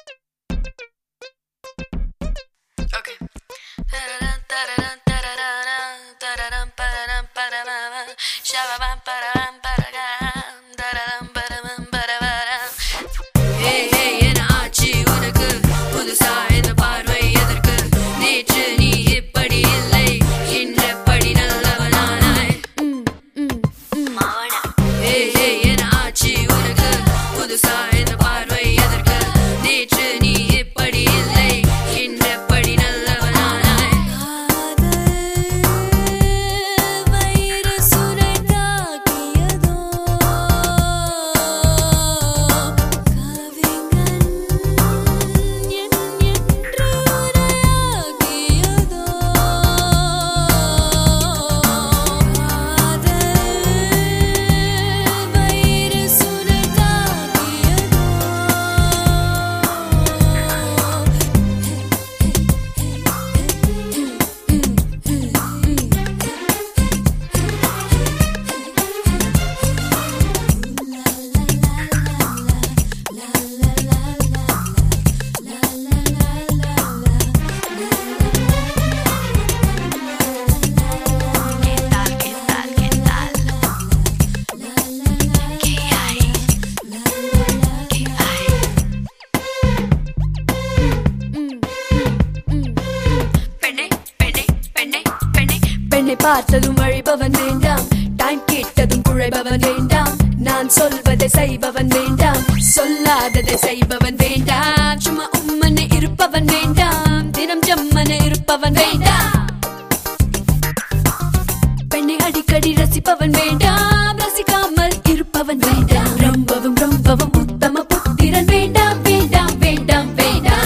Okay. Tararán, tararán, tararán, tararán, pararam, pararam, shababam, pararam, pararam, tararán, pararam, pararam. Hey, hey, என்ன ஆச்சு உனக்கு? புதுசா இந்த பார்வை எதற்கு? நேற்று நீ இப்படி இல்லை, இன்றெப்படி நல்லவனானாய்? Hey, hey, என்ன ஆச்சு உனக்கு? புதுசா இந்த பார்வை எதற்கு? நேற்று நீ இப்படி இல்லை, இன்றெப்படி நல்லவனானாய்? ¿Qué tal, qué tal, qué tal? ¿Qué hay? ¿Qué hay? பெண்ணே பெண்ணே பெண்ணே பெண்ணே பெண்ணை பார்த்ததும் அழிபவன் வேண்டாம் டைம் கேட்டதும் குழைபவன் வேண்டாம் நான் சொல்வதை செய்பவன் வேண்டாம் சொல்லாததை செய்பவன் வேண்டாம் சும்மா உம்மனை இருப்பவன் வேண்டாம் தினம் ஜம்மனை இருப்பவன் வேண்டாம் பெண்ணை அடிக்கடி ரசிப்பவன் வேண்டாம் ரசிக்காமல் இருப்பவன் வேண்டாம் ரொம்பவும் ரொம்பவும் உத்தம புத்திரன் வேண்டாம் வேண்டாம் வேண்டாம் வேண்டாம்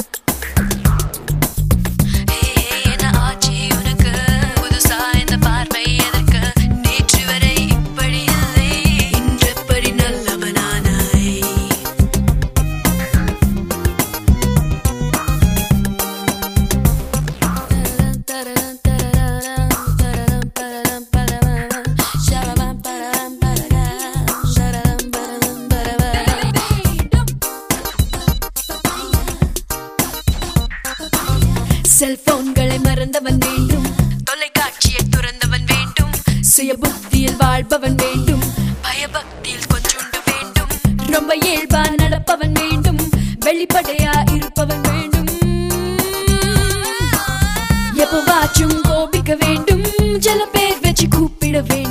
என்ன ஆச்சு உனக்கு புதுசா இந்த பார்வை எதற்கு நேற்று வரை இப்படி இல்லை இன்றெப்படி நல்லவனானாய் செல்போன்களை மறந்தவன் வேண்டும் தொலைக்காட்சியை துறந்தவன் வேண்டும் சுய புத்தியில் வாழ்பவன் வேண்டும் பயபக்தியில் கொஞ்சுண்டு வேண்டும் ரொம்ப இயல்பா நடப்பவன் வேண்டும் வெளிப்படையா இருப்பவன் வேண்டும் எப்பவாச்சும் கோபிக்க வேண்டும் சில பேர் வச்சு கூப்பிட வேண்டும்